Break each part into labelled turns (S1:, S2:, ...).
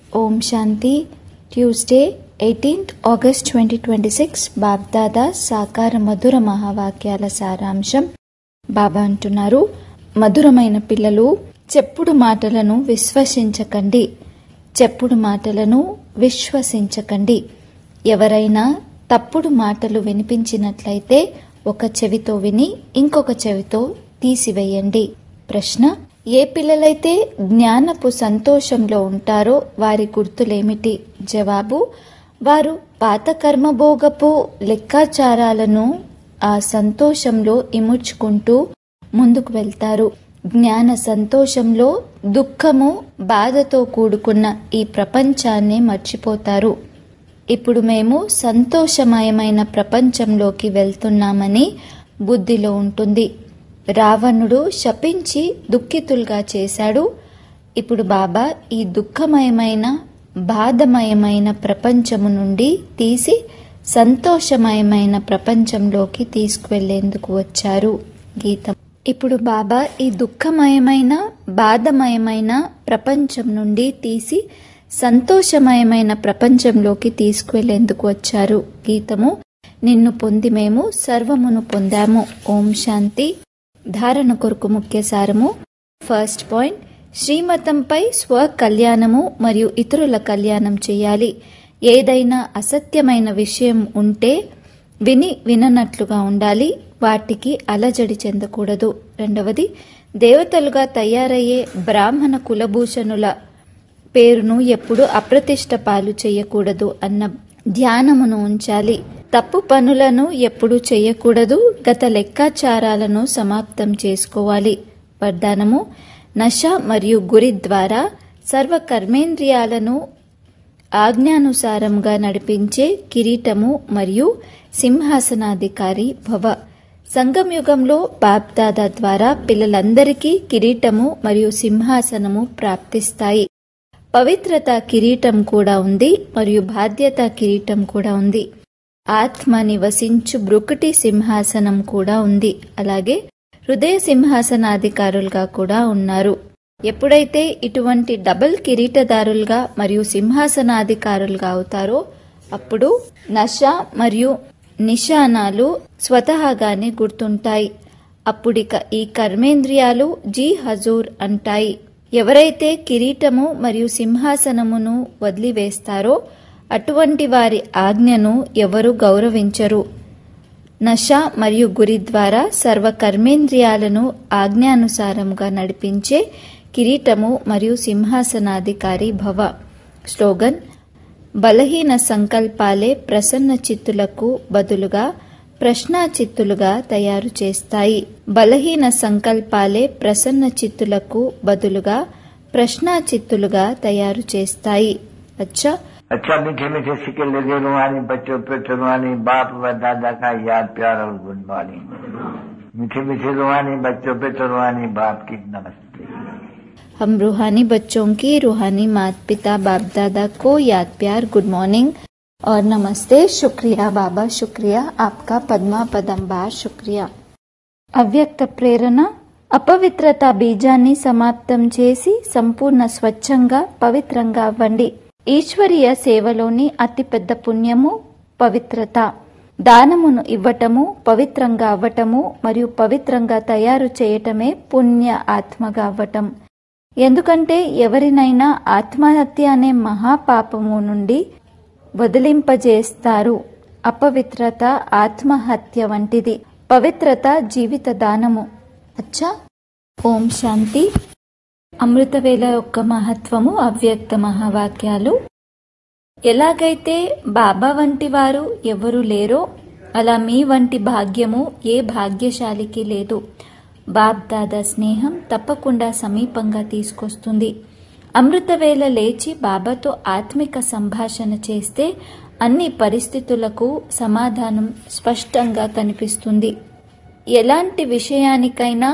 S1: ఓం Shanti Tuesday eighteenth August twenty twenty six Bapdada సాకార మధుర మహావాక్యాల సారాంశం బాబా అంటున్నారు మధురమైన పిల్లలు చెప్పుడు మాటలను విశ్వసించకండి చెప్పుడు మాటలను విశ్వసించకండి ఎవరైనా తప్పుడు మాటలు వినిపించినట్లయితే ఒక చెవితో విని ఇంకొక చెవితో తీసివేయండి ప్రశ్న ఏ పిల్లలైతే జ్ఞానపు సంతోషంలో ఉంటారో వారి గుర్తులేమిటి జవాబు వారు పాత కర్మభోగపు లెక్కాచారాలను ఆ సంతోషంలో ఇముడ్చుకుంటూ ముందుకు వెళ్తారు జ్ఞాన సంతోషంలో దుఃఖము బాధతో కూడుకున్న ఈ ప్రపంచాన్ని మర్చిపోతారు ఇప్పుడు మేము సంతోషమయమైన ప్రపంచంలోకి వెళ్తున్నామని బుద్ధిలో ఉంటుంది రావణుడు శపించి దుఃఖితులుగా చేశాడు ఇప్పుడు బాబా ఈ దుఃఖమయమైన బాధమయమైన ప్రపంచము నుండి తీసి సంతోషమయమైన ప్రపంచంలోకి తీసుకువెళ్లేందుకు వచ్చారు గీతం ఇప్పుడు బాబా ఈ దుఃఖమయమైన బాధమయమైన ప్రపంచం నుండి తీసి సంతోషమయమైన ప్రపంచంలోకి తీసుకువెళ్లేందుకు వచ్చారు గీతము నిన్ను పొంది మేము సర్వమును పొందాము ఓం శాంతి ధారణ కొరకు ముఖ్య సారము ఫస్ట్ పాయింట్ శ్రీమతంపై స్వ కళ్యాణము మరియు ఇతరుల కళ్యాణం చేయాలి ఏదైనా అసత్యమైన విషయం ఉంటే విని విననట్లుగా ఉండాలి వాటికి అలజడి చెందకూడదు రెండవది దేవతలుగా తయారయ్యే బ్రాహ్మణ కులభూషణుల పేరును ఎప్పుడు అప్రతిష్ట పాలు చేయకూడదు అన్న ధ్యానమును ఉంచాలి తప్పు పనులను ఎప్పుడు చేయకూడదు గత లెక్కాచారాలను సమాప్తం చేసుకోవాలి వరదానము నశ మరియు గురి ద్వారా సర్వ కర్మేంద్రియాలను ఆజ్ఞానుసారంగా నడిపించే కిరీటము మరియు సింహాసనాధికారి భవ సంగంయుగంలో బాబ్దాదా ద్వారా పిల్లలందరికీ కిరీటము మరియు సింహాసనము ప్రాప్తిస్తాయి పవిత్రత కిరీటం కూడా ఉంది మరియు బాధ్యత కిరీటం కూడా ఉంది ఆత్మ నివసించు బ్రుకటి సింహాసనం కూడా ఉంది అలాగే హృదయ సింహాసనాధికారులుగా కూడా ఉన్నారు ఎప్పుడైతే ఇటువంటి డబుల్ కిరీటదారులుగా మరియు సింహాసనాధికారులుగా అవుతారో అప్పుడు నష మరియు నిశానాలు స్వతహాగానే గుర్తుంటాయి అప్పుడిక ఈ కర్మేంద్రియాలు జీ హజూర్ అంటాయి ఎవరైతే కిరీటము మరియు సింహాసనమును వదిలివేస్తారో అటువంటి వారి ఆజ్ఞను ఎవరు గౌరవించరు నష మరియు గురి ద్వారా సర్వ కర్మేంద్రియాలను ఆజ్ఞానుసారంగా నడిపించే కిరీటము మరియు సింహాసనాధికారి భవ స్లోగన్ బలహీన సంకల్పాలే ప్రసన్న చిత్తులకు బదులుగా ప్రశ్నా చిత్తులుగా తయారు చేస్తాయి బలహీన సంకల్పాలే ప్రసన్న చిత్తులకు బదులుగా ప్రశ్నా చిత్తులుగా తయారు చేస్తాయి అచ్చా
S2: अच्छा मीठे मीठे सिक्के लगे रुहानी बच्चों पे रुहानी बाप व दादा का याद प्यार और गुड मॉर्निंग मीठे मीठे रुहानी बच्चों पे रुहानी बाप की नमस्ते
S1: हम रूहानी बच्चों की रूहानी माता पिता बाप दादा को याद प्यार गुड मॉर्निंग और नमस्ते शुक्रिया बाबा शुक्रिया आपका पद्मा पदंबार शुक्रिया అవ్యక్త ప్రేరణ అపవిత్రత బీజాన్ని సమాప్తం చేసి సంపూర్ణ స్వచ్ఛంగా పవిత్రంగా అవ్వండి ఈశ్వరీయ సేవలోని అతిపెద్ద పుణ్యము పవిత్రత దానమును ఇవ్వటము పవిత్రంగా అవ్వటము మరియు పవిత్రంగా తయారు చేయటమే పుణ్య ఆత్మగా అవ్వటం ఎందుకంటే ఎవరినైనా ఆత్మహత్య అనే మహాపాపము నుండి వదిలింపజేస్తారు అపవిత్రత ఆత్మహత్య వంటిది పవిత్రత జీవిత దానము అచ్చా ఓం శాంతి అమృతవేళ యొక్క మహత్వము అవ్యక్త మహావాక్యాలు ఎలాగైతే బాబా వంటి వారు ఎవరు లేరో అలా మీ వంటి భాగ్యము ఏ భాగ్యశాలికి లేదు బాబ్ దాదా స్నేహం తప్పకుండా సమీపంగా తీసుకొస్తుంది అమృతవేళ లేచి బాబాతో ఆత్మిక సంభాషణ చేస్తే అన్ని పరిస్థితులకు సమాధానం స్పష్టంగా కనిపిస్తుంది ఎలాంటి విషయానికైనా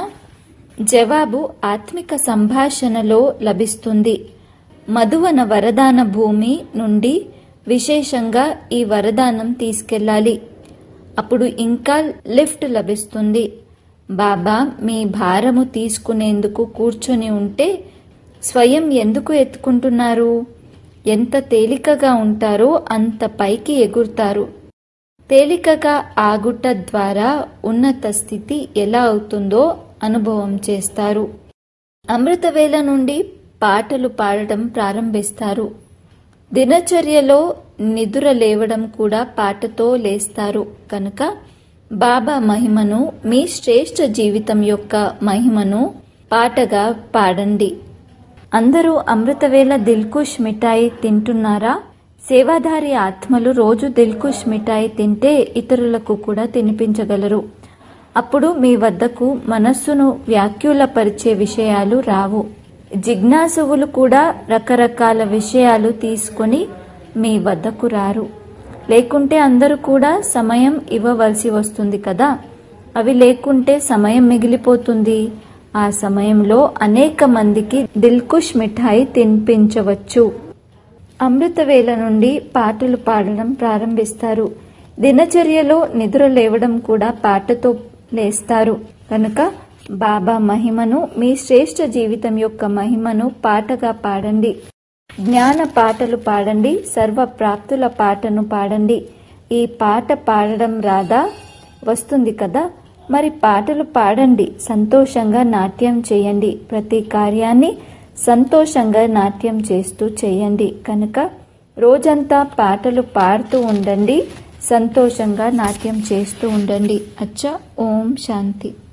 S1: జవాబు ఆత్మిక సంభాషణలో లభిస్తుంది మధువన వరదాన భూమి నుండి విశేషంగా ఈ వరదానం తీసుకెళ్ళాలి అప్పుడు ఇంకా లిఫ్ట్ లభిస్తుంది బాబా మీ భారము తీసుకునేందుకు కూర్చొని ఉంటే స్వయం ఎందుకు ఎత్తుకుంటున్నారు ఎంత తేలికగా ఉంటారో అంత పైకి ఎగురుతారు తేలికగా ఆగుట ద్వారా ఉన్నత స్థితి ఎలా అవుతుందో అనుభవం చేస్తారు అమృతవేళ నుండి పాటలు పాడడం ప్రారంభిస్తారు దినచర్యలో నిదుర లేవడం కూడా పాటతో లేస్తారు కనుక బాబా మహిమను మీ శ్రేష్ఠ జీవితం యొక్క మహిమను పాటగా పాడండి అందరూ అమృతవేళ దిల్కుష్ మిఠాయి తింటున్నారా సేవాధారి ఆత్మలు రోజు దిల్కుష్ మిఠాయి తింటే ఇతరులకు కూడా తినిపించగలరు అప్పుడు మీ వద్దకు మనస్సును వ్యాఖ్యులపరిచే విషయాలు రావు జిజ్ఞాసువులు కూడా రకరకాల విషయాలు తీసుకొని మీ వద్దకు రారు లేకుంటే అందరూ కూడా సమయం ఇవ్వవలసి వస్తుంది కదా అవి లేకుంటే సమయం మిగిలిపోతుంది ఆ సమయంలో అనేక మందికి దిల్కుష్ మిఠాయి తినిపించవచ్చు అమృతవేళ నుండి పాటలు పాడడం ప్రారంభిస్తారు దినచర్యలో నిద్ర లేవడం కూడా పాటతో లేస్తారు కనుక బాబా మహిమను మీ శ్రేష్ఠ జీవితం యొక్క మహిమను పాటగా పాడండి జ్ఞాన పాటలు పాడండి సర్వ ప్రాప్తుల పాటను పాడండి ఈ పాట పాడడం రాదా వస్తుంది కదా మరి పాటలు పాడండి సంతోషంగా నాట్యం చేయండి ప్రతి కార్యాన్ని సంతోషంగా నాట్యం చేస్తూ చేయండి కనుక రోజంతా పాటలు పాడుతూ ఉండండి సంతోషంగా నాట్యం చేస్తూ ఉండండి అచ్చా ఓం శాంతి